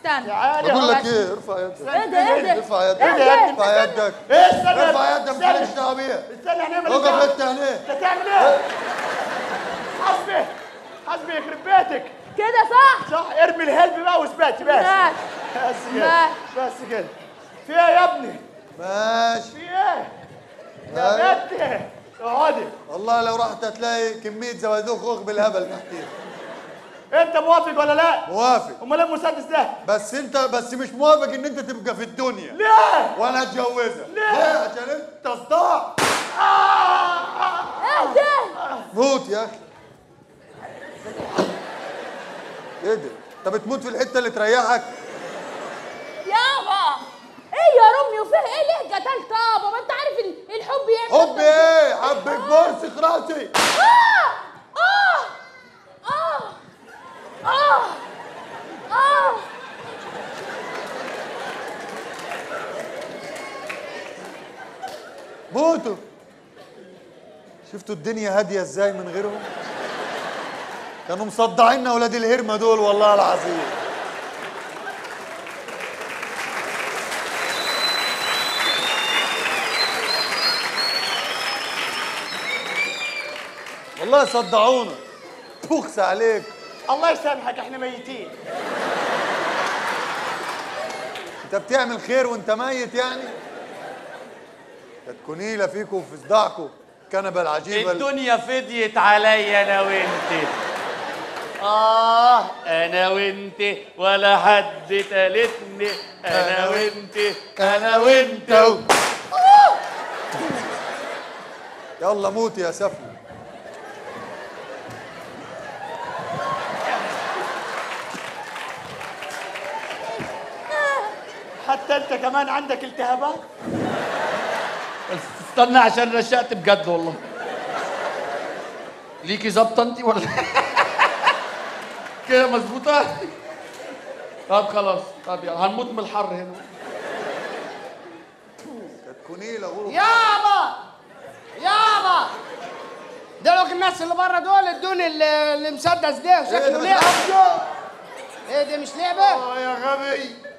استنى تعالي بقول لك اهو. ايه ارفع يدك ايه ده ايه ده ارفع يدك ايه ده ارفع يدك ايه استنى ارفع يدك استنى. ماليش دعوه بيها استنى هنعمل وقف ايه انت هنا انت تعمل ايه حسبي حسبي يخرب بيتك كده صح صح ارمي الهلب بقى واثبت بس ماشي بس كده ماشي. بس كده في ايه يا ابني ماشي في ايه أيوة. يا بنتي اقعدي والله لو رحت هتلاقي كميه زوازوخ خوخ بالهبل تحتيك انت موافق ولا لا موافق امال ايه المسدس ده بس انت بس مش موافق ان انت تبقى في الدنيا ليه وانا اتجوزك ليه؟ عشان انت صداع ايه ده موت يا اخي ايه ده انت بتموت في الحته اللي تريحك يابا ايه يا رمي وفيه ايه ليه قتلت بابا ما انت عارف ال- الحب يعمل حب ايه حبك برسخ راسي اه اه اه اه اه موتوا شفتوا الدنيا هاديه ازاي من غيرهم كانوا مصدعيننا اولاد الهرمه دول والله العظيم والله صدعونا بوخس عليك الله يسامحك احنا ميتين انت بتعمل خير وانت ميت يعني تكوني لا فيكم في صداعكم الكنبه العجيبه ال- الدنيا فديت عليا انا وانت اه انا وانت ولا حد تالتني انا وانت انا وانت يلا موت يا سفلي حتى انت كمان عندك التهابات استنى عشان رشقت بجد والله ليكي ظابطه انت ولا كده مظبوطه طب خلاص طب يلا هنموت من الحر هنا تكوني لا غلط يابا يابا دول الناس اللي بره دول ادوني ال- المسدس ده ايه شكله ده لعبه بتعرف؟ ايه ده مش لعبه اه يا غبي